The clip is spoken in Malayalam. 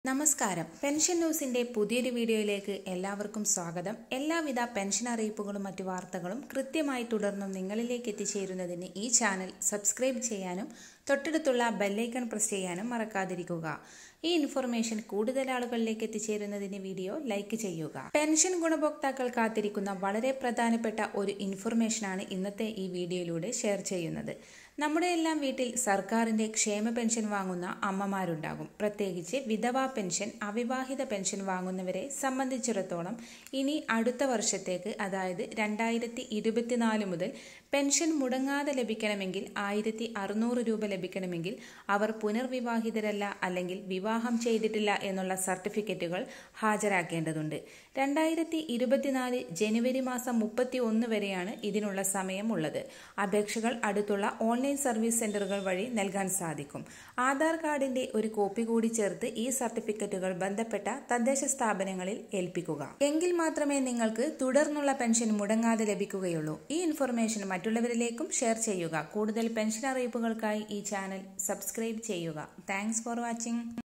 നമസ്കാരം പെൻഷൻ ന്യൂസിന്റെ പുതിയൊരു വീഡിയോയിലേക്ക് എല്ലാവർക്കും സ്വാഗതം എല്ലാവിധ പെൻഷൻ അറിയിപ്പുകളും മറ്റു വാർത്തകളും കൃത്യമായി തുടർന്നും നിങ്ങളിലേക്ക് എത്തിച്ചേരുന്നതിന് ഈ ചാനൽ സബ്സ്ക്രൈബ് ചെയ്യാനും തൊട്ടടുത്തുള്ള ബെല്ലൈക്കൺ പ്രസ് ചെയ്യാനും മറക്കാതിരിക്കുക ഈ ഇൻഫർമേഷൻ കൂടുതൽ ആളുകളിലേക്ക് എത്തിച്ചേരുന്നതിന് വീഡിയോ ലൈക്ക് ചെയ്യുക പെൻഷൻ ഗുണഭോക്താക്കൾ കാത്തിരിക്കുന്ന വളരെ പ്രധാനപ്പെട്ട ഒരു ഇൻഫർമേഷനാണ് ഇന്നത്തെ ഈ വീഡിയോയിലൂടെ ഷെയർ ചെയ്യുന്നത് നമ്മുടെ എല്ലാം വീട്ടിൽ സർക്കാരിന്റെ ക്ഷേമ പെൻഷൻ വാങ്ങുന്ന അമ്മമാരുണ്ടാകും പ്രത്യേകിച്ച് വിധവാ പെൻഷൻ അവിവാഹിത പെൻഷൻ വാങ്ങുന്നവരെ സംബന്ധിച്ചിടത്തോളം ഇനി അടുത്ത വർഷത്തേക്ക് അതായത് രണ്ടായിരത്തി ഇരുപത്തിനാല് മുതൽ പെൻഷൻ മുടങ്ങാതെ ലഭിക്കണമെങ്കിൽ ആയിരത്തി അറുന്നൂറ് രൂപ ലഭിക്കണമെങ്കിൽ അവർ പുനർവിവാഹിതരല്ല അല്ലെങ്കിൽ വിവാഹം ചെയ്തിട്ടില്ല എന്നുള്ള സർട്ടിഫിക്കറ്റുകൾ ഹാജരാക്കേണ്ടതുണ്ട് രണ്ടായിരത്തി ഇരുപത്തിനാല് ജനുവരി മാസം മുപ്പത്തി ഒന്ന് വരെയാണ് ഇതിനുള്ള സമയമുള്ളത് അപേക്ഷകൾ അടുത്തുള്ള ഓൺലൈൻ സർവീസ് സെന്ററുകൾ വഴി നൽകാൻ സാധിക്കും ആധാർ കാർഡിന്റെ ഒരു കോപ്പി കൂടി ചേർത്ത് ഈ സർട്ടിഫിക്കറ്റുകൾ ബന്ധപ്പെട്ട തദ്ദേശ സ്ഥാപനങ്ങളിൽ ഏൽപ്പിക്കുക എങ്കിൽ മാത്രമേ നിങ്ങൾക്ക് തുടർന്നുള്ള പെൻഷൻ മുടങ്ങാതെ ലഭിക്കുകയുള്ളൂ ഈ ഇൻഫർമേഷൻ മറ്റുള്ളവരിലേക്കും ഷെയർ ചെയ്യുക കൂടുതൽ പെൻഷൻ അറിയിപ്പുകൾക്കായി ഈ ചാനൽ സബ്സ്ക്രൈബ് ചെയ്യുക താങ്ക്സ് ഫോർ വാച്ചിങ്